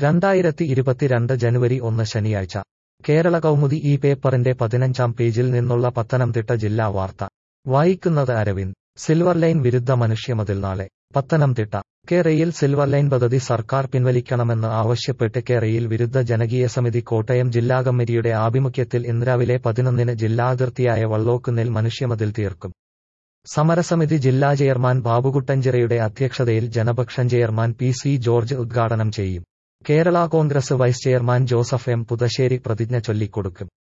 രണ്ടായിരത്തി ഇരുപത്തിരണ്ട് ജനുവരി ഒന്ന് ശനിയാഴ്ച കേരള കൗമുദി ഈ പേപ്പറിന്റെ പതിനഞ്ചാം പേജിൽ നിന്നുള്ള പത്തനംതിട്ട ജില്ലാ വാർത്ത വായിക്കുന്നത് അരവിന്ദ് സിൽവർ ലൈൻ വിരുദ്ധ മനുഷ്യമതിൽ നാളെ പത്തനംതിട്ട കേരയിൽ സിൽവർ ലൈൻ പദ്ധതി സർക്കാർ പിൻവലിക്കണമെന്ന് ആവശ്യപ്പെട്ട് കേരയിൽ വിരുദ്ധ ജനകീയ സമിതി കോട്ടയം ജില്ലാ കമ്മിറ്റിയുടെ ആഭിമുഖ്യത്തിൽ ഇന്ന് രാവിലെ പതിനൊന്നിന് ജില്ലാതിർത്തിയായ വള്ളോക്കുന്നിൽ മനുഷ്യമതിൽ തീർക്കും സമരസമിതി ജില്ലാ ചെയർമാൻ ബാബുകുട്ടഞ്ചിറയുടെ അധ്യക്ഷതയിൽ Janapaksham chairman P C George ഉദ്ഘാടനം ചെയ്യും Kerala Congress vice chairman Joseph M Puthussery പ്രതിജ്ഞ ചൊല്ലിക്കൊടുക്കും